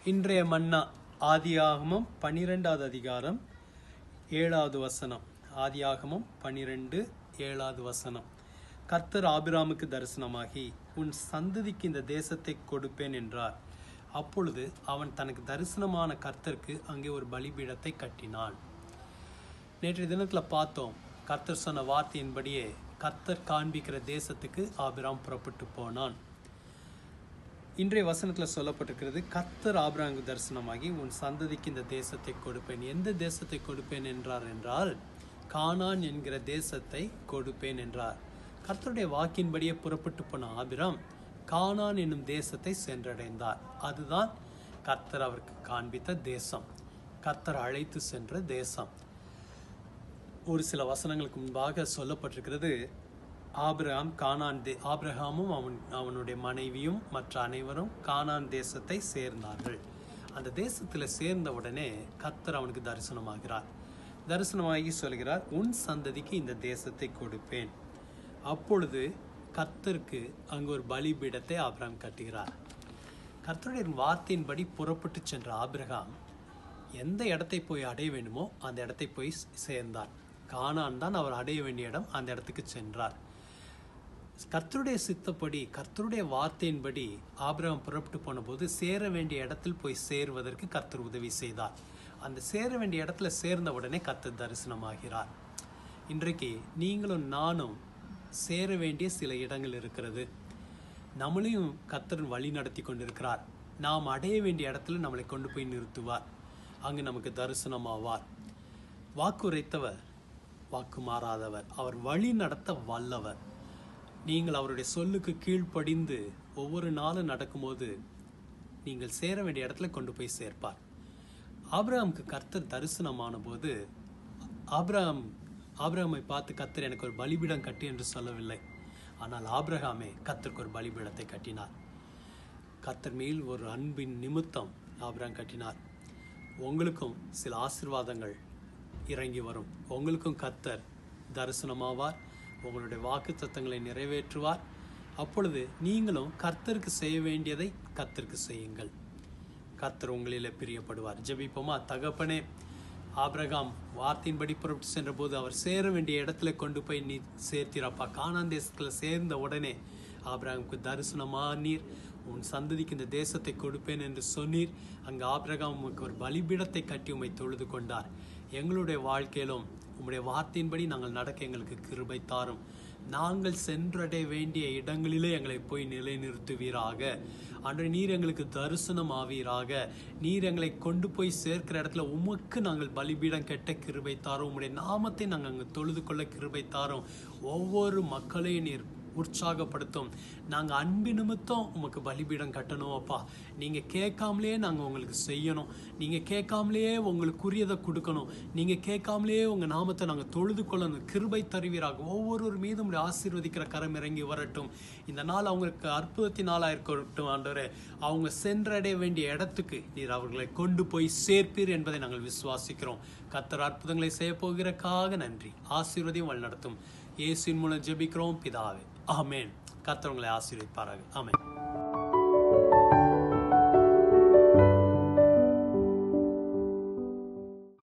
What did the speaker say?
இன்றைய மன்னா ஆதியாகமம் பன்னிரெண்டாவது அதிகாரம் ஏழாவது வசனம் ஆதியாகமம் பன்னிரெண்டு ஏழாவது வசனம் கர்த்தர் ஆபிராமுக்கு தரிசனமாகி உன் சந்ததிக்கு இந்த தேசத்தை கொடுப்பேன் என்றார் அப்பொழுது அவன் தனக்கு தரிசனமான கர்த்தருக்கு அங்கே ஒரு பலிபீடத்தை கட்டினான் நேற்றைய தினத்தில் பார்த்தோம் கர்த்தர் சொன்ன வார்த்தையின்படியே கர்த்தர் காண்பிக்கிற தேசத்துக்கு ஆபிராம் புறப்பட்டு போனான் இன்றைய வசனத்தில் சொல்லப்பட்டிருக்கிறது கர்த்தர் ஆபிராமுக்கு தரிசனமாகி உன் சந்ததிக்கு இந்த தேசத்தை கொடுப்பேன் எந்த தேசத்தை கொடுப்பேன் என்றார் என்றால் கானான் என்கிற தேசத்தை கொடுப்பேன் என்றார் கர்த்தருடைய வாக்கின்படியே புறப்பட்டு போன ஆபிராம் கானான் என்னும் தேசத்தை சென்றடைந்தார் அதுதான் கர்த்தர் அவருக்கு காண்பித்த தேசம் கர்த்தர் அழைத்து சென்ற தேசம் ஒரு சில வசனங்களுக்கு முன்பாக சொல்லப்பட்டிருக்கிறது ஆபிரகாம் கானான் தே ஆபிரகாமும் அவன் அவனுடைய மனைவியும் மற்ற அனைவரும் கானான் தேசத்தை சேர்ந்தார்கள் அந்த தேசத்தில் சேர்ந்த உடனே கர்த்தர் அவனுக்கு தரிசனமாகிறார் தரிசனமாகி சொல்கிறார் உன் சந்ததிக்கு இந்த தேசத்தை கொடுப்பேன் அப்பொழுது கர்த்தருக்கு அங்கு ஒரு பலிபீடத்தை ஆபிரகாம் கட்டுகிறார் கர்த்தருடைய வார்த்தையின்படி புறப்பட்டு சென்ற ஆபிரகாம் எந்த இடத்தை போய் அடைய வேண்டுமோ அந்த இடத்தை போய் சேர்ந்தார் கானான் தான் அவர் அடைய வேண்டிய இடம் அந்த இடத்துக்கு சென்றார் கர்த்தருடைய சித்தப்படி கர்த்தருடைய வார்த்தையின்படி ஆபிரகாம் புறப்பட்டு போன போது சேர வேண்டிய இடத்தில் போய் சேர்வதற்கு கர்த்தர் உதவி செய்தார் அந்த சேர வேண்டிய இடத்துல சேர்ந்த உடனே கர்த்தர் தரிசனமாகிறார் இன்றைக்கு நீங்களும் நானும் சேர வேண்டிய சில இடங்கள் இருக்கிறது நம்மளையும் கர்த்தர் வழி நடத்தி கொண்டிருக்கிறார் நாம் அடைய வேண்டிய இடத்துல நம்மளை கொண்டு போய் நிறுத்துவார் அங்கு நமக்கு தரிசனமாவார் வாக்குரைத்தவர் வாக்கு மாறாதவர் அவர் வழி நடத்த வல்லவர் நீங்கள் அவருடைய சொல்லுக்கு கீழ்ப்படிந்து ஒவ்வொரு நாளும் நடக்கும்போது நீங்கள் சேர வேண்டிய இடத்துல கொண்டு போய் சேர்ப்பார் ஆபிரகாமுக்கு கர்த்தர் தரிசனமான போது ஆபிரகாம் ஆபிரகாமை பார்த்து கர்த்தர் எனக்கு ஒரு பலிபீடம் கட்டு என்று சொல்லவில்லை ஆனால் ஆபிரகாமே கர்த்தருக்கு ஒரு பலிபீடத்தை கட்டினார் கர்த்தர் மேல் ஒரு அன்பின் நிமித்தம் ஆபிரகாம் கட்டினார் உங்களுக்கும் சில ஆசிர்வாதங்கள் இறங்கி வரும் உங்களுக்கும் கர்த்தர் தரிசனமாவார் உங்களுடைய வாக்கு தத்தங்களை நிறைவேற்றுவார் அப்பொழுது நீங்களும் கர்த்தருக்கு செய்ய வேண்டியதை கர்த்தருக்கு செய்யுங்கள் கர்த்தர் உங்களிலே பிரியப்படுவார் ஜெபிப்போமா தகப்பனே ஆபிரகாம் வார்த்தையின்படி புறப்பட்டு சென்ற போது அவர் சேர வேண்டிய இடத்துல கொண்டு போய் நீ சேர்த்திரப்பா கானான் தேசத்தில் சேர்ந்த உடனே ஆபிரகாமுக்கு தரிசனமா நீர் உன் சந்ததிக்கு இந்த தேசத்தை கொடுப்பேன் என்று சொன்னீர் அங்கு ஆபிரகாம் உமக்கு ஒரு பலிபீடத்தை கட்டி உம்மை தொழுது கொண்டார் எங்களுடைய வாழ்க்கையிலும் உம்முடைய வார்த்தையின்படி நாங்கள் நடக்க எங்களுக்கு கிருபை தாரும் நாங்கள் சென்றடைய வேண்டிய இடங்களிலே எங்களை போய் நிலைநிறுத்துவீராக அன்றைய நீர் எங்களுக்கு தரிசனம் ஆவீராக நீர் எங்களை கொண்டு போய் சேர்க்கிற இடத்துல உமக்கு நாங்கள் பலிபீடம் கெட்ட கிருபை தாரோம் உம்முடைய நாமத்தை நாங்கள் அங்கே தொழுது கொள்ள கிருபை தாரோம் ஒவ்வொரு மக்களையும் நீர் உற்சாகப்படுத்தும் நாங்கள் அன்பு நிமித்தம் உமக்கு பலிபீடம் கட்டணும் அப்பா நீங்கள் கேட்காமலே நாங்கள் உங்களுக்கு செய்யணும் நீங்கள் கேட்காமலே உங்களுக்குரியதை கொடுக்கணும் நீங்கள் கேட்காமலே உங்கள் நாமத்தை நாங்கள் தொழுது கொள்ளணும் கிருபை தருவீராக ஒவ்வொருவர் மீதும் உம்முடைய ஆசீர்வதிக்கிற கரம் இறங்கி வரட்டும் இந்த நாள் அவங்களுக்கு அற்புதத்தின் நாளாக இருக்கட்டும் ஆண்டவரே அவங்க சென்றடைய வேண்டிய இடத்துக்கு நீர் அவர்களை கொண்டு போய் சேர்ப்பீர் என்பதை நாங்கள் விசுவாசிக்கிறோம் கத்தர் அற்புதங்களை செய்ய போகிறக்காக நன்றி ஆசீர்வதியும் வழிநடத்தும் இயேசுவின் மூலம் ஜெபிக்கிறோம் பிதாவே ஆமென் கர்த்தர் உங்களை ஆசீர்வதிப்பாராக ஆமென்